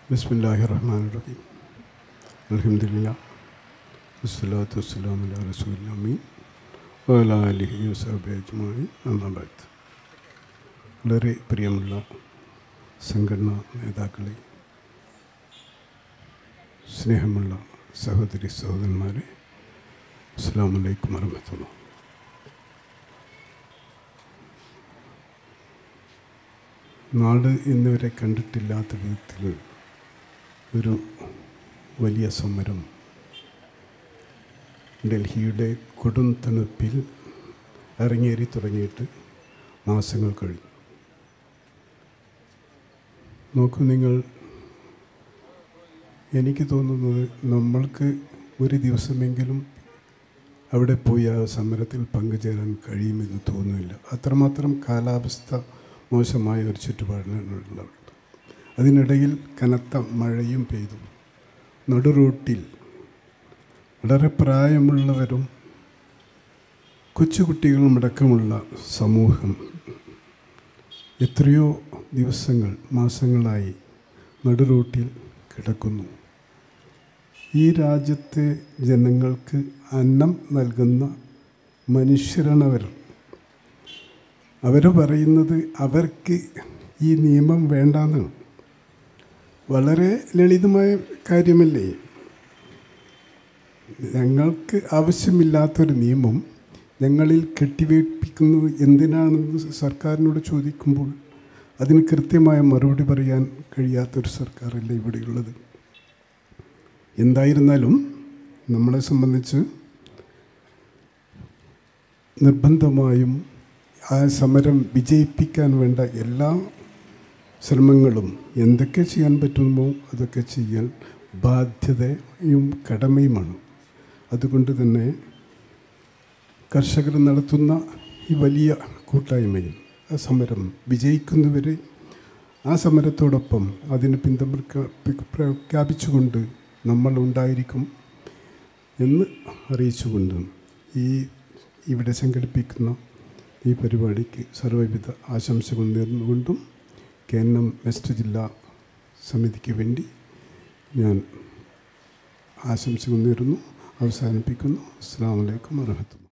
ബിസ്മില്ലാഹി റഹ്മാൻ റഹീം അലഹമില്ല വസ്സലാത്തു വസ്സലാം അല റസൂൽ അമീൻ വഅല അലിഹി വസഹബി അജ്മാഇൻ അമ്മാ ബഅദ് വളരെ പ്രിയമുള്ള സംഘടനാ നേതാക്കളെ സ്നേഹമുള്ള സഹോദരി സഹോദരന്മാരെ അസ്സാം വലൈക്കും വറഹമത്തുള്ള നാട് ഇന്നുവരെ കണ്ടിട്ടില്ലാത്ത വിധത്തിൽ ഒരു വലിയ സമരം ഡൽഹിയുടെ കൊടും തണുപ്പിൽ ഇറങ്ങേറി തുടങ്ങിയിട്ട് മാസങ്ങൾ കഴിഞ്ഞു നോക്കൂ നിങ്ങൾ എനിക്ക് തോന്നുന്നത് നമ്മൾക്ക് ഒരു ദിവസമെങ്കിലും അവിടെ പോയി ആ സമരത്തിൽ പങ്കുചേരാൻ കഴിയുമെന്ന് തോന്നുന്നില്ല അത്രമാത്രം കാലാവസ്ഥ മോശമായ ഒരു ചുറ്റുപാടിനുള്ളത് അതിനിടയിൽ കനത്ത മഴയും പെയ്തു നടു റൂട്ടിൽ വളരെ പ്രായമുള്ളവരും കൊച്ചുകുട്ടികളും അടക്കമുള്ള സമൂഹം എത്രയോ ദിവസങ്ങൾ മാസങ്ങളായി നടുറൂട്ടിൽ കിടക്കുന്നു ഈ രാജ്യത്തെ ജനങ്ങൾക്ക് അന്നം നൽകുന്ന മനുഷ്യരാണവർ അവർ പറയുന്നത് അവർക്ക് ഈ നിയമം വേണ്ടാന്നാണ് വളരെ ലളിതമായ കാര്യമല്ലേ ഞങ്ങൾക്ക് ആവശ്യമില്ലാത്തൊരു നിയമം ഞങ്ങളിൽ കെട്ടിവയ്പ്പിക്കുന്നത് എന്തിനാണെന്ന് സർക്കാരിനോട് ചോദിക്കുമ്പോൾ അതിന് കൃത്യമായ മറുപടി പറയാൻ കഴിയാത്തൊരു സർക്കാരല്ല ഇവിടെയുള്ളത് എന്തായിരുന്നാലും നമ്മളെ സംബന്ധിച്ച് നിർബന്ധമായും ആ സമരം വിജയിപ്പിക്കാൻ വേണ്ട എല്ലാ ശ്രമങ്ങളും എന്തൊക്കെ ചെയ്യാൻ പറ്റുമോ അതൊക്കെ ചെയ്യാൻ ബാധ്യതയും കടമയുമാണ് അതുകൊണ്ട് തന്നെ കർഷകർ നടത്തുന്ന ഈ വലിയ കൂട്ടായ്മയിൽ ആ സമരം വിജയിക്കുന്നവരെ ആ സമരത്തോടൊപ്പം അതിന് പിന്തുണ പ്രഖ്യാപിച്ചുകൊണ്ട് നമ്മൾ ഉണ്ടായിരിക്കും എന്ന് അറിയിച്ചുകൊണ്ട് ഈ ഇവിടെ സംഘടിപ്പിക്കുന്ന ഈ പരിപാടിക്ക് സർവ്വവിധ ആശംസകൾ നേർന്നുകൊണ്ടും കെ എൻ എം വെസ്റ്റ് ജില്ലാ സമിതിക്ക് വേണ്ടി ഞാൻ ആശംസകൾ നേരുന്നു അവസാനിപ്പിക്കുന്നു അസ്സാം വലൈക്കും വർഹമത്തുള്ള